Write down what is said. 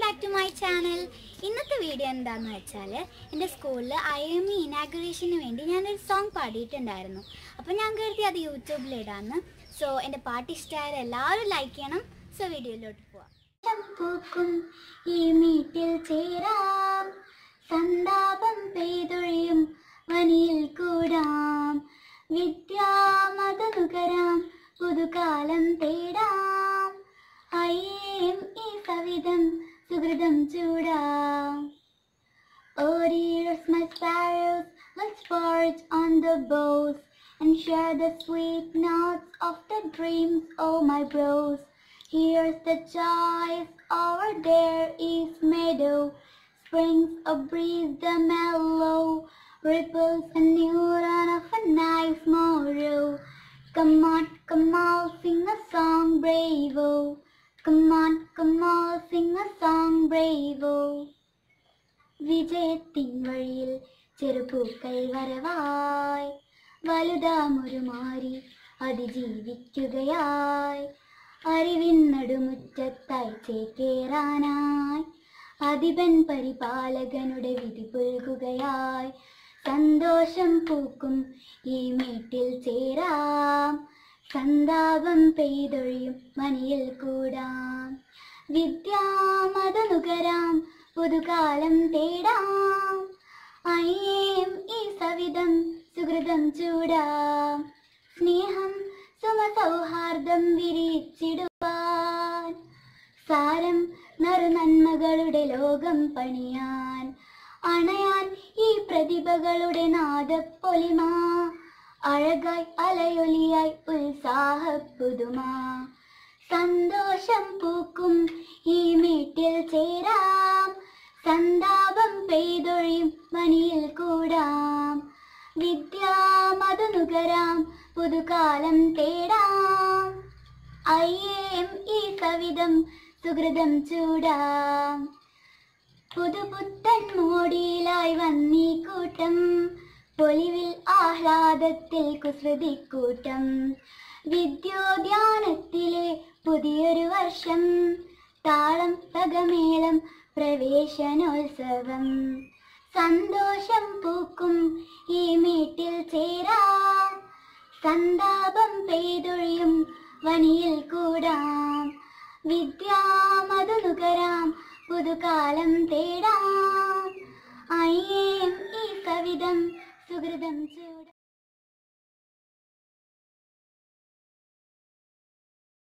Back to my channel ഇന്നത്തെ video എന്താന്ന് വെച്ചാൽ എൻ്റെ സ്കൂളിൽ ഐ എം ഇ ഇനാഗുറേഷന് വേണ്ടി ഞാനൊരു സോങ് പാടിയിട്ടുണ്ടായിരുന്നു അപ്പോൾ ഞാൻ കരുതി അത് യൂട്യൂബിൽ ഇടാന്ന് സോ എൻ്റെ പാട്ട് ഇഷ്ടമായാൽ എല്ലാവരും ലൈക്ക് ചെയ്യണം സോ വീഡിയോയിലോട്ട് പോവാം പൂക്കും ഈ മീട്ടിൽ ചേരാം സന്താപം പെയ്തൊഴിയും വനിയിൽ കൂടാം വിദ്യാമതനുകരാം പുതുകാലം തേടാം അയ്യേം ഈ സവിധം സുഹൃതം ചൂടാം Oh, dearest my sparrows, let's forage on the boughs and share the sweet notes of the dreams, oh my bros. Here's the choice, over there is meadow, springs a breeze, the mellow ripples a new run of a nice morrow. Come on, come on, sing a song, bravo. Come on, come on, sing a song, bravo. വിജയത്തിൻ വഴിയിൽ ചെറുപൂക്കൾ വരവായി വലുതാമൊരു മാറി അതിജീവിക്കുകയായി അറിവിൻ നടുമുറ്റത്തായി ചേക്കേറാനായി അധിപൻ പരിപാലകനുടെ വിധി പുൽകുകയായി സന്തോഷം പൂക്കും ഈ മേട്ടിൽ ചേരാം സന്താപം പെയ്തൊഴിയും മനിയിൽ കൂടാം വിദ്യാമതനുകരാം പുതുകാലം തേടാം അയ്യേം ഈ സവിധം സുഹൃതം ചൂടാം സ്നേഹം സുമസൗഹാർദ്ദം വിരിച്ചിടുവാൻ സാരം നറുനന്മകളുടെ ലോകം പണിയാൻ അണയാൻ ഈ പ്രതിഭകളുടെ നാദപ്പൊലിമ അഴകായി അലയൊലിയായി ഉത്സാഹ പുതുമ സന്തോഷം പൂക്കും ഈ വീട്ടിൽ ചേരാം സന്താപം പെയ്തൊഴിയും മനിയിൽ കൂടാം വിദ്യാമതനുകരാം പുതുകാലം തേടാം അയ്യേം ഈ കവിതം സുഹൃതം ചൂടാം പുതുപുത്തൻ മോടിയിലായി വന്നീ കൂട്ടം പൊലിവിൽ ആഹ്ലാദത്തിൽ കുസൃതിക്കൂട്ടം വിദ്യോദ്യാനത്തിലെ പുതിയൊരു വർഷം താളം തകമേളം പ്രവേശനോത്സവം സന്തോഷം പൂക്കും ഈ വീട്ടിൽ ചേരാം സന്താപം പെയ്തൊഴിയും വനിയിൽ കൂടാം വിദ്യാമതനുകരാം പുതുകാലം തേടാം അയ്യേം ഈ കവിതം സുഹൃതം ചൂടാം